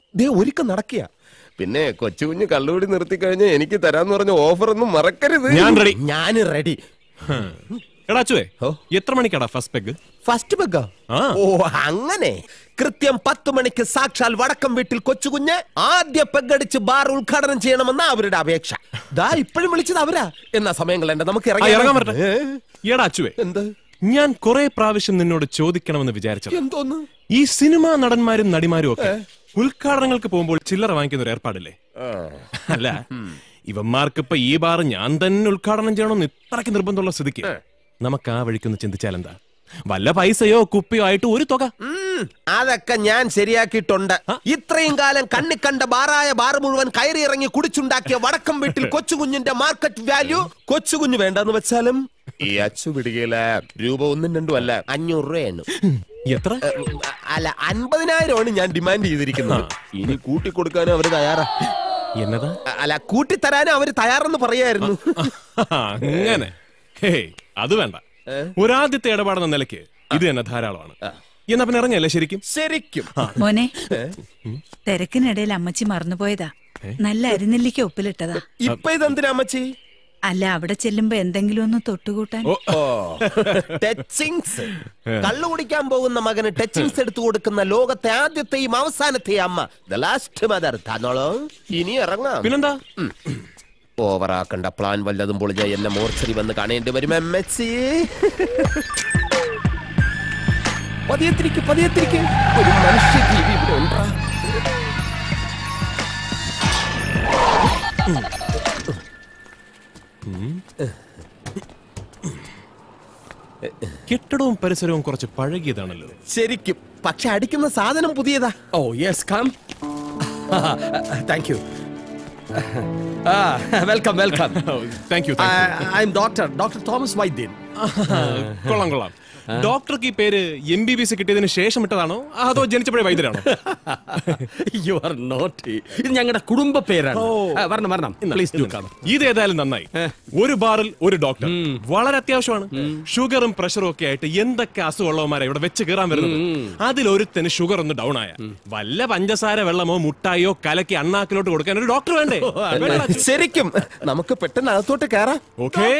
ദേ ഒരുക്കം നടക്കുക പിന്നെ കൊച്ചു കുഞ്ഞ് കള്ളുകൂടി നിർത്തി കഴിഞ്ഞാൽ എനിക്ക് തരാന്ന് പറഞ്ഞ ഓഫർ ഒന്നും മറക്കരുത് ഞാൻ ready. ഞാൻ റെഡി എടാ അച്ചുവേ ഓ. എത്ര മണിക്കടാ ഫസ്റ്റ് പെഗ് ഫസ്റ്റ് ബെഗാ ആ. ഓ അങ്ങനെ കൃത്യം പത്ത് മണിക്ക് സാക്ഷാൽ വടക്കം വീട്ടിൽ കൊച്ചുകുഞ്ഞ് ആദ്യ പെഗടിച്ച് ബാർ ഉദ്ഘാടനം ചെയ്യണമെന്ന അവരുടെ അപേക്ഷ ദാ ഇപ്പോഴും വിളിച്ചത് അവരാ എന്നാ സമയം കളയണ്ട നമുക്ക് ആ, ഇറങ്ങി ഇറങ്ങാൻ പറ്റട്ടെ എടാ അച്ചുവേ എന്ത് ഞാൻ കുറെ പ്രാവശ്യം നിന്നോട് ചോദിക്കണമെന്ന് വിചാരിച്ചത് എന്തോന്ന് ഈ സിനിമാ നടന്മാരും നടിമാരും ഒക്കെ ഉദ്ഘാടനങ്ങൾക്ക് പോകുമ്പോൾ ചില്ലറ വാങ്ങിക്കുന്ന ഒരു ഏർപ്പാടില്ലേ അല്ല ഇവന്മാർക്ക് ഇപ്പൊ ഈ ബാർ ഞാൻ തന്നെ ഉദ്ഘാടനം ചെയ്യണമെന്ന് ഇത്രയ്ക്ക് നിർബന്ധമുള്ള സ്ഥിതിക്ക് നമുക്ക് ആ വഴിക്കൊന്ന് ചിന്തിച്ചാൽ എന്താ വല്ല പൈസയോ കുപ്പിയോ ആയിട്ട് ഒരു തുക ഉം, അതൊക്കെ ഞാൻ ശരിയാക്കിയിട്ടുണ്ട് ഇത്രയും കാലം കണ്ണി കണ്ട ബാറായ ബാർ മുഴുവൻ കയറി ഇറങ്ങി കുടിച്ചുണ്ടാക്കിയ വടക്കം വീട്ടിൽ കൊച്ചുകുഞ്ഞിന്റെ മാർക്കറ്റ് വാല്യൂ കൊച്ചുകുഞ്ഞ് വേണ്ടെന്ന് വെച്ചാലും ഈ അച്ചു പിടികയില രൂപ ഒന്നും രണ്ടും അല്ല അഞ്ഞൂറ് രൂപയാണ് എത്ര അല്ല അൻപതിനായിരമാണ് ഞാൻ ഡിമാൻഡ് ചെയ്തിരിക്കുന്നത് ഇനി കൂട്ടി കൊടുക്കാനും അവര് തയ്യാറാ എന്നതാ അ- അല്ല കൂട്ടിത്തരാനും അവര് തയ്യാറെന്ന് പറയായിരുന്നു അങ്ങനെ ഹേയ് അത് വേണ്ട ഒരാദ്യത്തെ ഇടപാടെന്ന നിലയ്ക്ക് ഇത് തന്നെ ധാരാളമാണ് എന്നാ പിന്നെ ഇറങ്ങിയല്ലേ ശരിക്കും ശരിക്കും മോനെ തിരക്കിനിടയിൽ അമ്മച്ചി മറന്നുപോയതാ നല്ല അരിനെല്ലിക്ക ഉപ്പിലിട്ടതാ ഇപ്പൊ ഇതെന്തിനാ അമ്മച്ചി അല്ല അവിടെ ചെല്ലുമ്പോ എന്തെങ്കിലും ഒന്ന് തൊട്ടുകൂട്ടാൻ ഓ ഓ ടച്ചിങ്സ് കള്ളു കുടിക്കാൻ പോകുന്ന മകന് ടച്ചിങ്സ് എടുത്തു കൊടുക്കുന്ന ലോകത്തെ ആദ്യത്തെയും അവസാനത്തെയും അമ്മ ദ ലാസ്റ്റ് മദർ തന്നോളോ ഇനി ഇറങ്ങാം പിന്നെന്താ ഓവറാക്കണ്ട പ്ലാൻ വല്ലതും പൊളിഞ്ഞ എന്നെ മോർച്ചറി വന്ന് കാണേണ്ടി വരും എമ്മച്ചി പതിയത്തിരിക്ക് പതിയത്തിരിക്ക് ഒരു മനുഷ്യ ജീവി ഇവിടെ ഉണ്ടാ കെട്ടിടവും പരിസരവും കുറച്ച് പഴകിയതാണല്ലോ ശരിക്കും പക്ഷെ അടിക്കുന്ന സാധനം പുതിയതാ Oh, yes, come. Thank you. Ah, welcome, welcome. Thank you I, I'm Doctor, Dr. Thomas Vaidyan. കൊള്ളാം കൊള്ളാം ഡോക്ടർക്ക് ഈ പേര് എം ബി ബി എസ് കിട്ടിയതിന് ശേഷം ഇട്ടതാണോ അതോ ജനിച്ചപ്പോഴേ വൈദ്യരാണോ you are naughty. ഇത് ഞങ്ങളുടെ കുടുംബ പേരാണ് ആ, വരണം വരണം പ്ലീസ് ഡു കം ഇത് ഏതായാലും നന്നായി ഒരു ബാറിൽ ഒരു ഡോക്ടർ വളരെ അത്യാവശ്യമാണ് ഷുഗറും പ്രഷറും ഒക്കെ ആയിട്ട് എന്തൊക്കെ അസുഖമുള്ളവന്മാരെ ഇവിടെ വെച്ച് കയറാൻ വരുന്നത് അതിലൊരുത്തന് ഷുഗർ ഒന്ന് ഡൗൺ ആയ വല്ല പഞ്ചസാര വെള്ളമോ മുട്ടായോ കലക്കി അണ്ണാക്കിലോട്ട് കൊടുക്കാൻ ഒരു ഡോക്ടർ വേണ്ടേ ശരിക്കും നമുക്ക് പെട്ടെന്ന് അകത്തോട്ട് കയറാം ഓക്കേ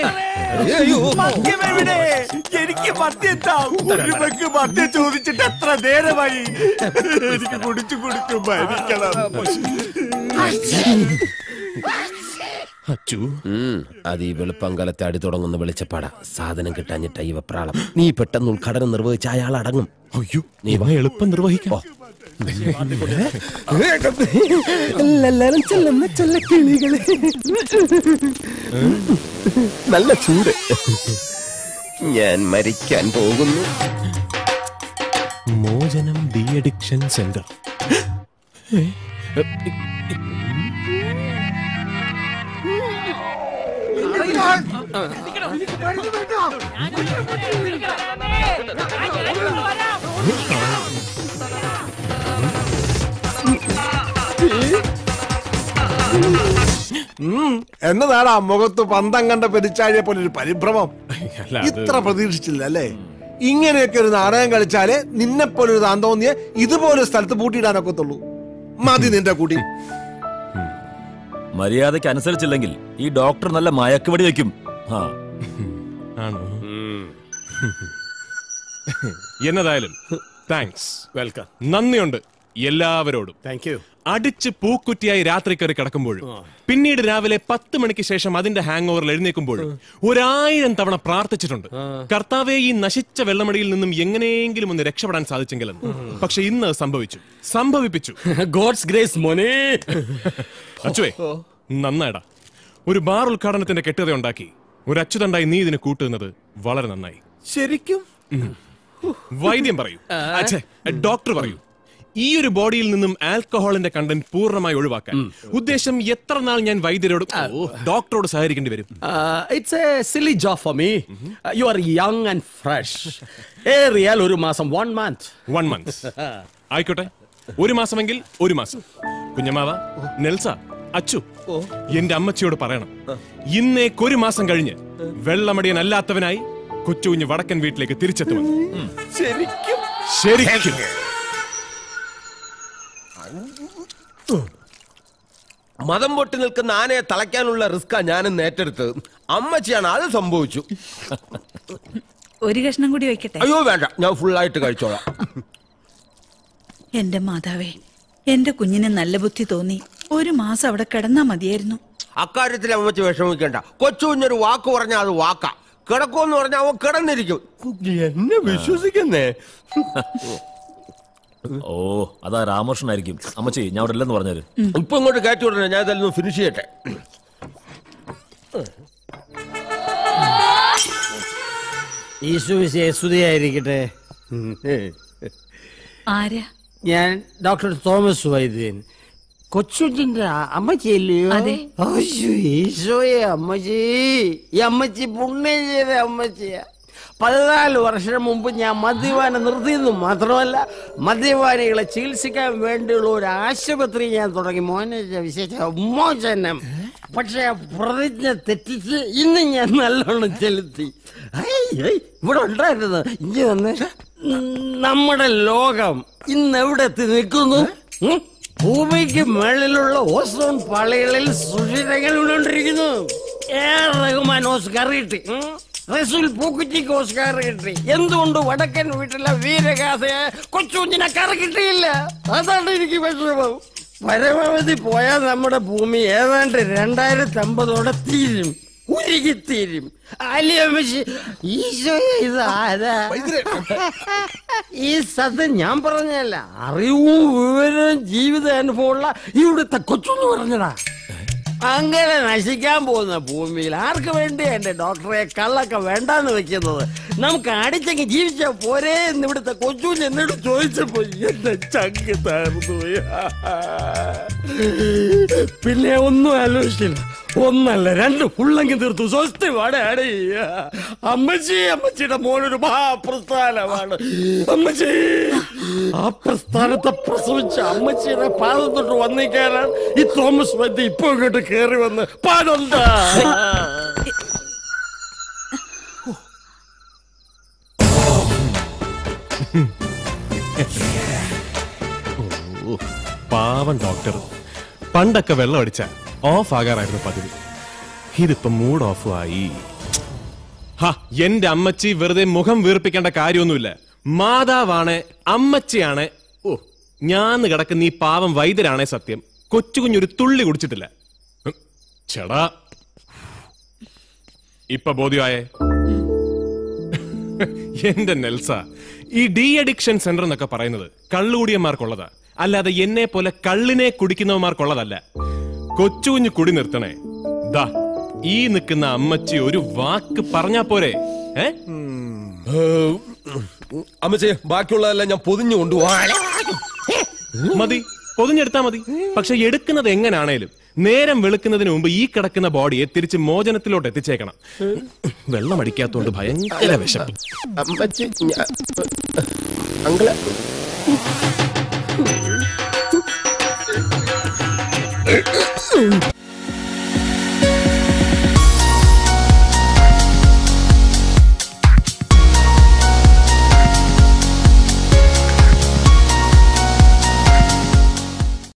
എനിക്ക് മദ്യം താ. ഒരു പെഗ് മദ്യം ചോദിച്ചിട്ട് എത്ര നേരമായി എനിക്ക് കുടിച്ചു കുടിച്ചു മരിക്കണം അച്ചു ഉം, അത് ഈ വെളുപ്പങ്കലത്തെ അടി തുടങ്ങുന്ന വെളിച്ചപ്പാടാ സാധനം കിട്ടാഞ്ഞിട്ട ഈ വെപ്രാളം നീ പെട്ടെന്ന് ഉദ്ഘാടനം നിർവഹിച്ച അയാൾ അടങ്ങും അയ്യോ നീ എളുപ്പം നിർവഹിക്കാം എല്ലാരും ചെല്ലുന്ന ചെല്ലക്കിളികളെ നല്ല ചൂട് ഞാൻ മരിക്കാൻ പോകുന്നു മോചനം ഡി അഡിക്ഷൻ സെന്റർ എന്നതാണ് ആ മുഖത്ത് പന്തം കണ്ട പെരിച്ചാഴിയെ പോലെ ഒരു പരിഭ്രമം അല്ല, അത് ഇത്ര പ്രതീക്ഷിച്ചില്ല അല്ലേ ഇങ്ങനെയൊക്കെ ഒരു നാടകം കളിച്ചാലേ നിന്നെ പോലെ ഒരു താൻ തോന്നിയ ഇതുപോലെ സ്ഥലത്ത് പൂട്ടിയിടാനൊക്കത്തുള്ളൂ മതി നിന്റെ കൂടി മര്യാദയ്ക്ക് അനുസരിച്ചില്ലെങ്കിൽ ഈ ഡോക്ടർ നല്ല മയക്കുവടി വെക്കും ആ ആണോ എന്നതായാലും താങ്ക്സ് വെൽക്കം നന്ദിയുണ്ട് എല്ലാവരോടും താങ്ക് യു അടിച്ച് പൂക്കുറ്റിയായി രാത്രി കയറി കിടക്കുമ്പോഴും പിന്നീട് രാവിലെ പത്ത് മണിക്ക് ശേഷം അതിന്റെ ഹാങ് ഓവറിൽ എഴുന്നേൽക്കുമ്പോഴും ഒരായിരം തവണ പ്രാർത്ഥിച്ചിട്ടുണ്ട് കർത്താവെ ഈ നശിച്ച വെള്ളമടിയിൽ നിന്നും എങ്ങനെയെങ്കിലും ഒന്ന് രക്ഷപ്പെടാൻ സാധിച്ചെങ്കിലെന്ന് പക്ഷെ ഇന്ന് അത് സംഭവിച്ചു സംഭവിപ്പിച്ചു ഗോഡ്സ് ഗ്രേസ് മോനെ അച്ചുവേ നന്നായിടാ ഒരു ബാർ ഉദ്ഘാടനത്തിന്റെ കെട്ടുകഥ ഉണ്ടാക്കി ഒരു അച്ചുതണ്ടായി നീ ഇതിന് കൂട്ടുന്നത് വളരെ നന്നായി ശരിക്കും വൈദ്യം പറയൂ അച്ഛേ ഡോക്ടർ പറയൂ ഈ ഒരു ബോഡിയിൽ നിന്നും ആൽക്കഹോളിന്റെ കണ്ടന്റ് പൂർണ്ണമായി ഒഴിവാക്കാൻ ഉദ്ദേശം എത്ര നാൾ ഞാൻ വൈദ്യരോട് ഓ, ഡോക്ടറോട് സഹകരിക്കേണ്ടി വരും it's a silly job for me you are young and fresh ഏറിയാൽ ഒരു മാസം വൺ മന്ത് വൺ മന്ത് ആയിക്കോട്ടെ ഒരു മാസമെങ്കിൽ ഒരു മാസം കുഞ്ഞമാവ നെൽസ അച്ചു എന്റെ അമ്മച്ചിയോട് പറയണം ഇന്നേക്കൊരു മാസം കഴിഞ്ഞ് വെള്ളമടിയൻ അല്ലാത്തവനായി കൊച്ചുകുഞ്ഞ് വടക്കൻ വീട്ടിലേക്ക് തിരിച്ചെത്തുമെന്ന് ശരിക്കും ശരിക്കും മതം പൊട്ടി നിൽക്കുന്ന ആനയെ തളയ്ക്കാനുള്ള റിസ്ക്കാ ഞാനും ഏറ്റെടുത്തത് അമ്മച്ചിയാണ് അത് സംഭവിച്ചു ഒരു കഷ്ണം കൂടി വെക്കട്ടെ അയ്യോ വേണ്ട ഞാൻ ഫുള്ളായിട്ട് കഴിച്ചോളാം എന്റെ മാതാവേ എന്റെ കുഞ്ഞിന് നല്ല ബുദ്ധി തോന്നി ഒരു മാസം അവിടെ കിടന്നാ മതിയായിരുന്നു അക്കാര്യത്തിൽ അമ്മച്ചി വിഷമിക്കണ്ട കൊച്ചു കുഞ്ഞൊരു വാക്ക് പറഞ്ഞാൽ അത് വാക്കാ കിടക്കുമെന്ന് പറഞ്ഞാൽ അവൻ കിടന്നിരിക്കും എന്നെ വിശ്വസിക്കുന്നേ ഓ അതാ രാമകൃഷ്ണനായിരിക്കും അമ്മച്ചി ഞാൻ അവിടെ ഇല്ലെന്ന് പറഞ്ഞാല് ഇപ്പൊ ഇങ്ങോട്ട് കയറ്റി വിടണേ ഞാൻ ഇതെല്ലാം ഫിനിഷ് ചെയ്യട്ടെ ഈശോ സ്തുതിയായിരിക്കട്ടെ ആരാ ഞാൻ ഡോക്ടർ തോമസ് വൈദ്യൻ കൊച്ചുട്ടിന്റെ അമ്മച്ചില്ലയോ അതെ. അയ്യോ, ഈശോയെ അമ്മച്ചി ഈ അമ്മച്ചി പുണ്യം ചെയ്ത അമ്മച്ചിയാ പതിനാല് വർഷം മുമ്പ് ഞാൻ മദ്യപാനം നിർത്തിയെന്നു മാത്രമല്ല മദ്യപാനികളെ ചികിത്സിക്കാൻ വേണ്ടിയുള്ള ഒരു ആശുപത്രി ഞാൻ തുടങ്ങി മോനെ വിശേഷ മോചനം പക്ഷെ ആ പ്രതിജ്ഞ തെറ്റിച്ച് ഇന്ന് ഞാൻ നല്ലോണം ചെലുത്തി ഐ, ഐ, ഇവിടെ ഉണ്ടായിരുന്നു ഇനി വന്ന് നമ്മുടെ ലോകം ഇന്ന് എവിടെ എത്തി നിൽക്കുന്നു ഉം? ഭൂമിക്ക് മേളിലുള്ള ഓസോൺ പാളികളിൽ സുഷിരങ്ങൾ വീണോണ്ടിരിക്കുന്നു എ ആർ റഹ്മാൻ ഓസ്കാർ കിട്ടി ഉം? റസൂൽ പൂക്കുറ്റിക്ക് ഓസ്കാർ കിട്ടി എന്തുകൊണ്ട് വടക്കൻ വീട്ടിലെ വീരഗാഥയെ കൊച്ചുകുഞ്ഞിനെ കറ കിട്ടിയില്ല അതാണ് എനിക്ക് വിഷമം പരമാവധി പോയാൽ നമ്മുടെ ഭൂമി ഏതാണ്ട് രണ്ടായിരത്തി അമ്പതോടെ തീരും ഉരുകി തീരും അലിയമ്മച്ചി ഈശോയെ ഇത് ആരാ ഈ സത്യം ഞാൻ പറഞ്ഞല്ല അറിവും വിവരവും ജീവിത അനുഭവമുള്ള ഇവിടുത്തെ കൊച്ചൊന്നു പറഞ്ഞതാ അങ്ങനെ നശിക്കാൻ പോകുന്ന ഭൂമിയിൽ ആർക്ക് വേണ്ടി എന്റെ ഡോക്ടറെ കള്ളൊക്കെ വേണ്ടാന്ന് വെക്കുന്നത് നമുക്ക് അടിച്ചെങ്കിൽ ജീവിച്ച പോരേ എന്ന് ഇവിടുത്തെ കൊച്ചുവിന് എന്നോട് ചോദിച്ചപ്പോ എന്റെ ചങ്ക് താർന്നു പോയി. പിന്നെ ഒന്നും ആലോചിച്ചില്ല ഒന്നല്ല രണ്ട് ഫുള്ളങ്ങി തീർത്തു സ്വസ്തി വാടയാടി അമ്മച്ചി അമ്മച്ചിയുടെ മോനൊരു മഹാപ്രസ്ഥാനമാണ് അമ്മച്ചി ആ പ്രസ്ഥാനത്തെ പ്രസവിച്ച അമ്മച്ചിയുടെ പാദം തൊട്ട് വന്നിക്കാനാണ് ഈ തോമസ് വൈദ്യ ഇപ്പൊ ഇങ്ങോട്ട് കേറി വന്ന് പാടെന്താ ഓ, പാവം ഡോക്ടർ പണ്ടൊക്കെ വെള്ളം അടിച്ച ഓഫ് ആകാറായിരുന്നു പതിവ് ഇതിപ്പോ മൂഡ് ഓഫ് ആയി ഹ, എന്റെ അമ്മച്ചി വെറുതെ മുഖം വീർപ്പിക്കേണ്ട കാര്യമൊന്നുമില്ല മാതാവാണ് അമ്മച്ചിയാണ് ഓ ഞാന്ന് കിടക്കുന്ന ഈ പാവം വൈദ്യരാണേ സത്യം കൊച്ചു കുഞ്ഞൊരു തുള്ളി കുടിച്ചിട്ടില്ല ഉം, ചെടാ ഇപ്പൊ ബോധ്യമായേ എന്റെ നെൽസ ഈ ഡി അഡിക്ഷൻ സെന്റർ എന്നൊക്കെ പറയുന്നത് കള്ളുകൂടിയന്മാർക്കുള്ളതാ അല്ലാതെ എന്നെ പോലെ കള്ളിനെ കുടിക്കുന്നവന്മാർക്കുള്ളതല്ല കൊച്ചുകുഞ്ഞ് കുടി നിർത്തണേ ദാ ഈ നിൽക്കുന്ന അമ്മച്ചി ഒരു വാക്ക് പറഞ്ഞാ പോരെ ഏ അമ്മച്ചേ ബാക്കിയുള്ളതെല്ലാം ഞാൻ പൊതിഞ്ഞു കൊണ്ടുപോകാം മതി പൊതിഞ്ഞെടുത്താ മതി പക്ഷെ എടുക്കുന്നത് എങ്ങനാണേലും നേരം വെളുക്കുന്നതിന് മുമ്പ് ഈ കിടക്കുന്ന ബോഡിയെ തിരിച്ച് മോചനത്തിലോട്ട് എത്തിച്ചേക്കണം വെള്ളം അടിക്കാത്തോണ്ട് ഭയങ്കര വിശപ്പ് അമ്മച്ചി ഞാൻ അങ്കിള്